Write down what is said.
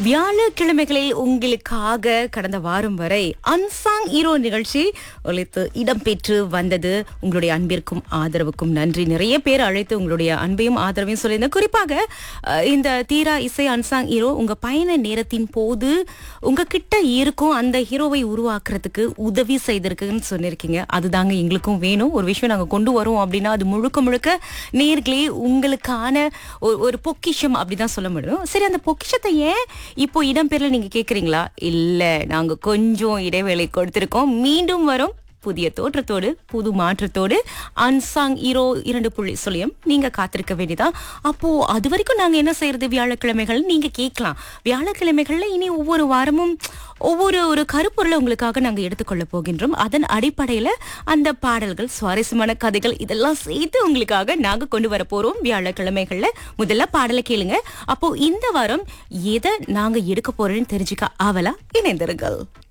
வியாழக்கிழமைகளில் உங்களுக்காக கடந்த வாரம் வரை அன்சாங் ஹீரோ நிகழ்ச்சி ஒழித்து இடம்பெற்று வந்தது உங்களுடைய அன்பிற்கும் ஆதரவுக்கும் நன்றி நிறைய பேர் அழைத்து உங்களுடைய அன்பையும் ஆதரவையும் சொல்லியிருந்தேன் குறிப்பாக அஹ், இந்த தீரா இசை அன்சாங் ஹீரோ உங்க பயண நேரத்தின் போது உங்ககிட்ட இருக்கும் அந்த ஹீரோவை உருவாக்குறதுக்கு உதவி செய்திருக்குன்னு சொல்லியிருக்கீங்க அதுதாங்க எங்களுக்கும் வேணும் ஒரு விஷயம் நாங்க கொண்டு வரோம் அப்படின்னா அது முழுக்க முழுக்க நேர்களே உங்களுக்கான ஒரு- ஒரு பொக்கிஷம் அப்படிதான் சொல்ல முடியும் சரி அந்த பொக்கிஷத்தை ஏன் இப்போ இடம்பெறல நீங்க கேக்குறீங்களா இல்ல நாங்க கொஞ்சம் இடைவேளை கொடுத்திருக்கோம் மீண்டும் வரும் புதிய தோற்றத்தோடு புது மாற்றத்தோடு அன்சாங் ஹீரோ இரண்டு புள்ளி சொல்லியும் நீங்க காத்திருக்க வேண்டியதா அப்போ அது வரைக்கும் நாங்க என்ன செய்யறது வியாழக்கிழமைகள் நீங்க கேட்கலாம் வியாழக்கிழமைகள்ல இனி ஒவ்வொரு வாரமும் ஒவ்வொரு ஒரு கருப்பொருளை உங்களுக்காக நாங்க எடுத்துக்கொள்ள போகின்றோம் அதன் அடிப்படையில அந்த பாடல்கள் சுவாரஸ்யமான கதைகள் இதெல்லாம் சேர்த்து உங்களுக்காக நாங்க கொண்டு வர போறோம் வியாழக்கிழமைகள்ல முதல்ல பாடலை கேளுங்க அப்போ இந்த வாரம் எதை நாங்க எடுக்க போறோம்னு தெரிஞ்சுக்க ஆவலா இணைந்திருங்கள்